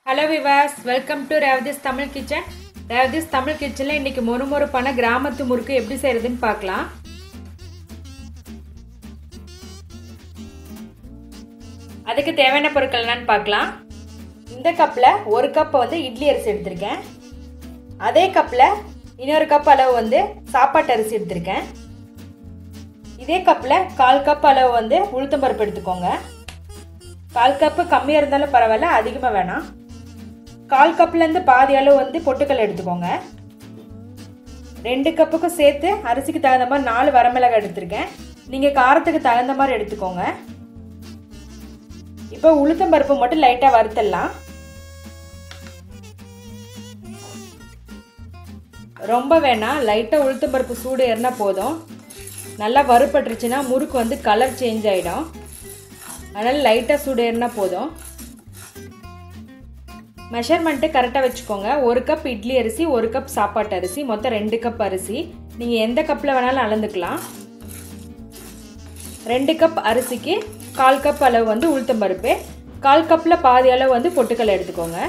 hello விவாஸ் welcome to Revathi's Tamil kitchen Revathi's Tamil கிச்சனில் இன்னைக்கு மொறுமொறுப்பான கிராமத்து முறுக்கு எப்படி செய்யறதுன்னு பார்க்கலாம் அதுக்கு தேவையான பொருட்கள் என்னன்னு பார்க்கலாம் இந்த கப்பில் ஒரு கப் வந்து இட்லி அரிசி எடுத்திருக்கேன் அதே கப்பில் இன்னொரு கப் அளவு வந்து சாப்பாட்டு அரிசி எடுத்திருக்கேன் இதே கப்பில் கால் கப் அளவு வந்து உளுத்தம்பருப்பு எடுத்துக்கோங்க கால் கப்பு கம்மியாக இருந்தாலும் பரவாயில்ல அதிகமாக வேணாம் கால் கப்லேருந்து பாதி அளவு வந்து பொட்டுக்கல் எடுத்துக்கோங்க ரெண்டு கப்புக்கும் சேர்த்து அரிசிக்கு தகுந்த மாதிரி நாலு வரமிளகாய் எடுத்திருக்கேன் நீங்கள் காரத்துக்கு தகுந்த மாதிரி எடுத்துக்கோங்க இப்போ உளுத்தம்பருப்பு மட்டும் லைட்டாக வறுத்தடலாம் ரொம்ப வேணாம் லைட்டாக உளுத்தம்பருப்பு சூடு ஏறினா போதும் நல்லா வறுப்பட்டுருச்சுன்னா முறுக்கு வந்து கலர் சேஞ்ச் ஆகிடும் அதனால் லைட்டாக சூடு ஏறினா போதும் மெஷர்மெண்ட்டு கரெக்டாக வச்சுக்கோங்க ஒரு கப் இட்லி அரிசி ஒரு கப் சாப்பாட்டு அரிசி மொத்தம் ரெண்டு கப் அரிசி நீங்கள் எந்த கப்பில் வேணாலும் அளந்துக்கலாம் ரெண்டு கப் அரிசிக்கு கால் கப் அளவு வந்து உளுத்தம்பருப்பு கால் கப்பில் பாதி அளவு வந்து பொட்டுக்கல்லை எடுத்துக்கோங்க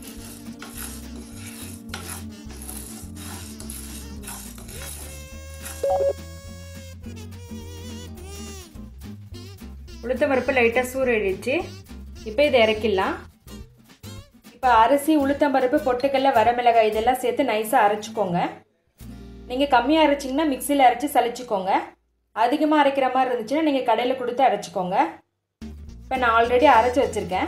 உளுத்தம்பருப்பு லைட்டாக சூறடிச்சு இப்போ இதை இறக்கிடலாம் இப்போ அரிசி உளுத்தம்பருப்பு பொட்டுக்கல்ல வரமிளகாய் இதெல்லாம் சேர்த்து நைஸாக அரைச்சிக்கோங்க நீங்கள் கம்மியாக அரைச்சிங்கன்னா மிக்சியில் அரைச்சி சளிச்சிக்கோங்க அதிகமாக அரைக்கிற மாதிரி இருந்துச்சுன்னா நீங்கள் கடையில் கொடுத்து அரைச்சிக்கோங்க இப்போ நான் ஆல்ரெடி அரைச்சி வச்சுருக்கேன்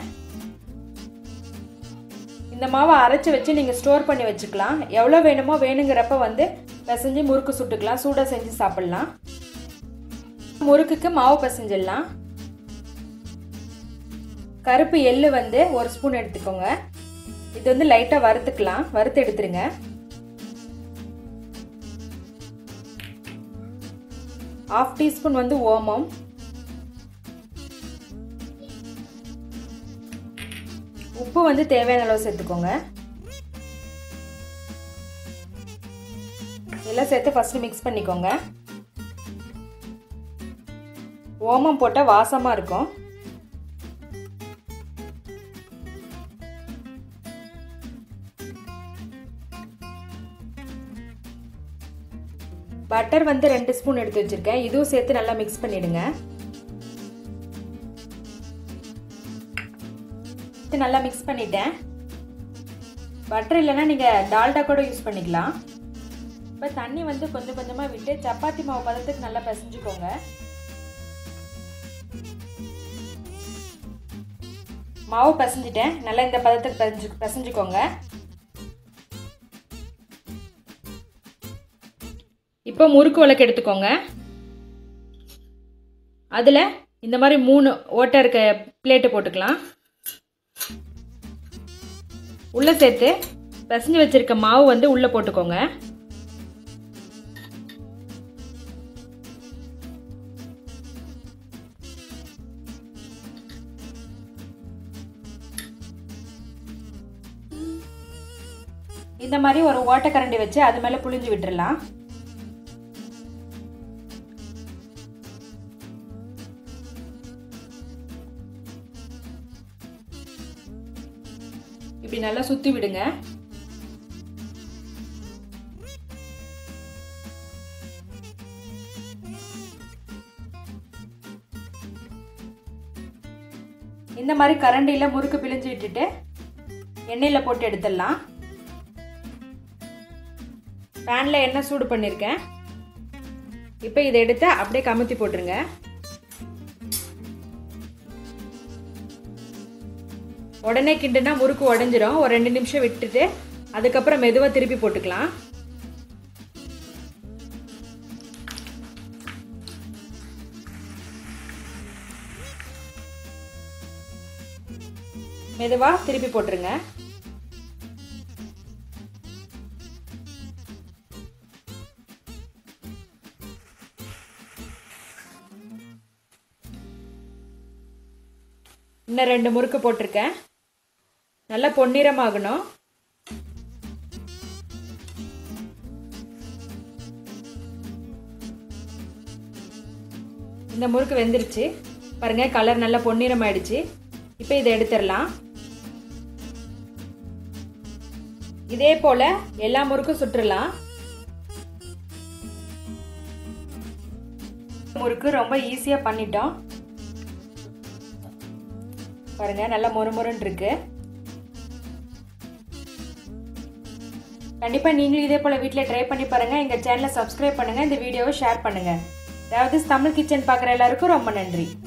இந்த மாவை அரைச்சி வச்சு நீங்கள் ஸ்டோர் பண்ணி வச்சுக்கலாம் எவ்வளோ வேணுமோ வேணுங்கிறப்ப வந்து பிசைஞ்சு முறுக்கு சுட்டுக்கலாம் சூடாக செஞ்சு சாப்பிட்லாம் முறுக்குக்கு மாவு பிசைஞ்சிடலாம் கருப்பு எள்ளு வந்து ஒரு ஸ்பூன் எடுத்துக்கோங்க இது வந்து லைட்டாக வறுத்துக்கலாம் வறுத்து எடுத்துருங்க ஆஃப் டீஸ்பூன் வந்து ஓமம் உப்பு வந்து தேவையான அளவு சேர்த்துக்கோங்க எல்லாம் சேர்த்து ஃபஸ்ட்டு மிக்ஸ் பண்ணிக்கோங்க ஓமம் போட்டால் வாசமாக இருக்கும் பட்டர் வந்து ரெண்டு ஸ்பூன் எடுத்து வச்சுருக்கேன் இதுவும் சேர்த்து நல்லா மிக்ஸ் பண்ணிடுங்க நல்லா மிக்ஸ் பண்ணிட்டேன் பட்டர் இல்லைன்னா நீங்கள் டால்டா கூட யூஸ் பண்ணிக்கலாம் இப்போ தண்ணி வந்து கொஞ்சம் கொஞ்சமாக விட்டு சப்பாத்தி மாவு பதத்துக்கு நல்லா பிசைஞ்சுக்கோங்க மாவு பிசைஞ்சிட்டேன் நல்லா இந்த பதத்துக்கு பிசைஞ்சு பிசைஞ்சுக்கோங்க இப்போ முறுக்கு விளக்கு எடுத்துக்கோங்க அதில் இந்த மாதிரி மூணு ஓட்டை இருக்க பிளேட்டு போட்டுக்கலாம் உள்ளே சேர்த்து பிசைஞ்சு வச்சுருக்க மாவு வந்து உள்ளே போட்டுக்கோங்க இந்த மாதிரி ஒரு ஓட்டக்கரண்டி வச்சு அது மேலே புளிஞ்சு விட்டுடலாம் இப்படி நல்லா சுற்றி விடுங்க இந்த மாதிரி கரண்டியில் முறுக்கு பிழிஞ்சு விட்டுட்டு எண்ணெயில் போட்டு எடுத்துடலாம் பேனில் எண்ணெய் சூடு பண்ணியிருக்கேன் இப்போ இதை எடுத்து அப்படியே கமுத்தி போட்டுருங்க உடனே கிண்டுனா முறுக்கு உடஞ்சிரும் ஒரு ரெண்டு நிமிஷம் விட்டுட்டு அதுக்கப்புறம் மெதுவாக திருப்பி போட்டுக்கலாம் மெதுவாக திருப்பி போட்டுருங்க இன்னும் ரெண்டு முறுக்கு போட்டிருக்கேன் நல்லா பொன்னிறமாகணும் இந்த முறுக்கு வெந்துருச்சு பாருங்கள் கலர் நல்லா பொன்னிறம் ஆயிடுச்சு இப்போ இதை எடுத்துடலாம் இதே போல் எல்லா முறுக்கும் சுட்டுடலாம் முறுக்கு ரொம்ப ஈஸியாக பண்ணிட்டோம் பாருங்க நல்லா மொறுமொறுன்னு இருக்கு கண்டிப்பாக நீங்களும் இதே போல் வீட்டில் ட்ரை பண்ணி பாருங்கள் எங்கள் சேனலை சப்ஸ்கிரைப் பண்ணுங்கள் இந்த வீடியோவை ஷேர் பண்ணுங்கள் அதாவது தமிழ் கிச்சன் பார்க்குற எல்லாருக்கும் ரொம்ப நன்றி